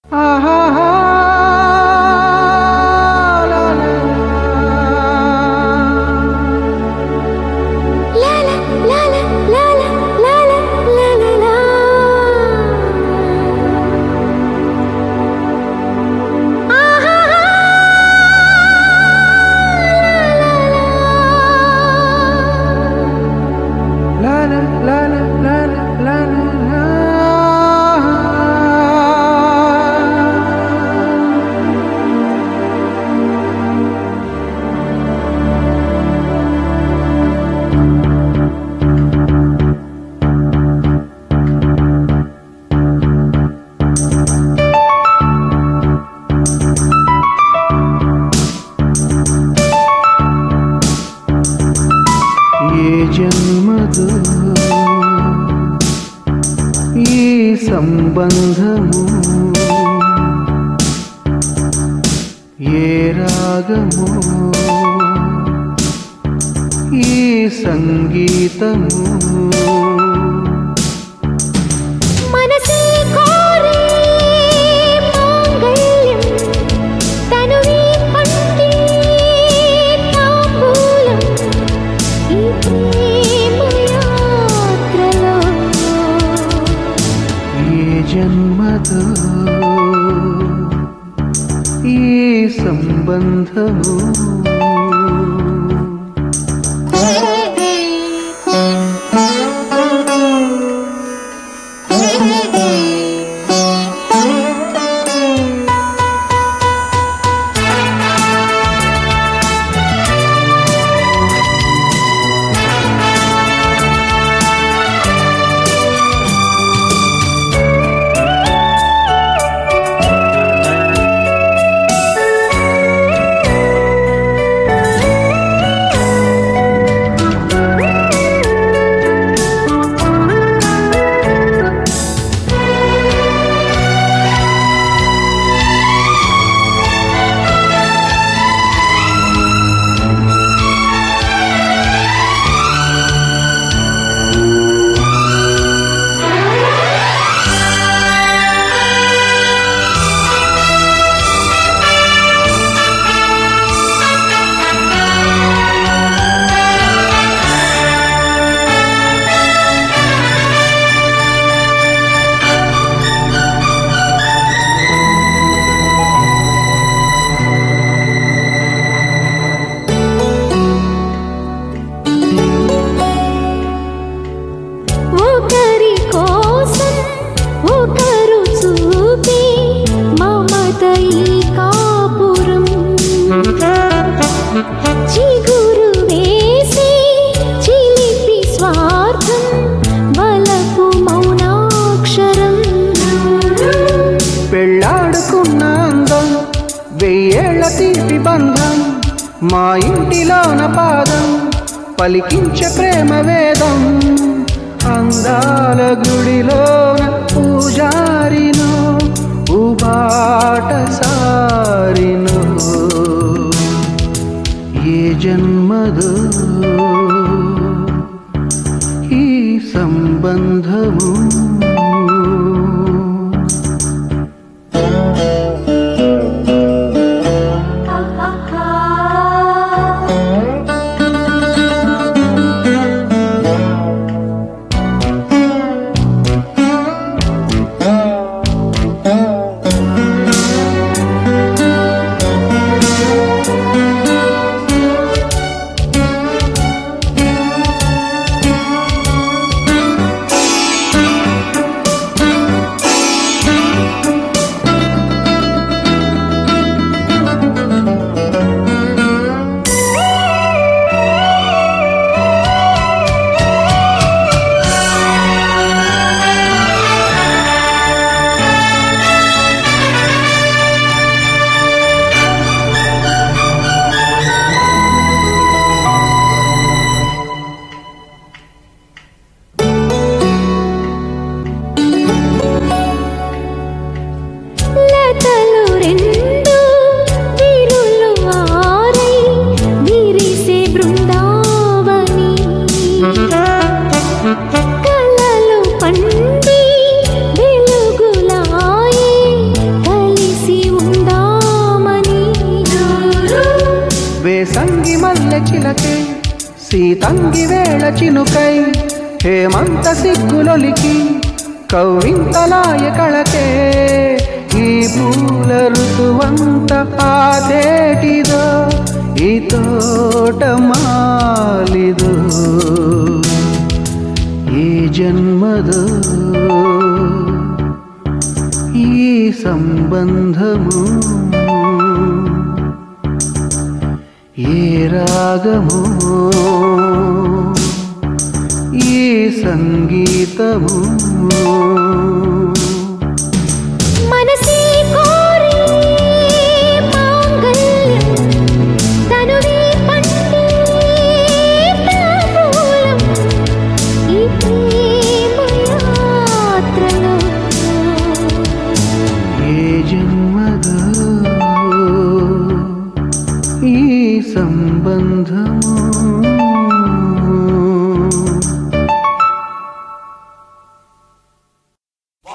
ఏ జన్మదో ఈ సంబంధము ఏ రాగము ఈ సంగీతము మనసే కోరే మాంగళ్యం తనువే పండే తాంబూలం ఈ ప్రేమ యాత్రలో ఏ జన్మదో ఈ సంబంధము ఒకరి కోసం ఒకరు చూపి మమత ఈ కాపురం చిగురు వేసి చిలిపి స్వార్థం బలపు మౌనాక్షరం పెళ్ళాడుకున్న అందం వెయ్యేళ్ల తీపి బంధం మా ఇంటిలోన పాదం పలికించే ప్రేమ వేదం అందాల గుడిలోన పూజారిను ఉబాట సారిను ఏ జన్మదో ఈ సంబంధము సీతంగి వేళ చినుకై హేమంత సిగ్గులొలికి కవ్వింతలాయ కళకే ఈ పూల ఋతువంత ఆదేటిదో ఈ తోట మాలిదో ఈ జన్మదో ఈ సంబంధము ఏ రాగము ఈ సంగీతము మనసే కోరి మాంగల్యం తనువే పండే తాంబూలం ఈ ప్రేమ యాత్రలో ఏ జన్మదో ఈ సంబంధము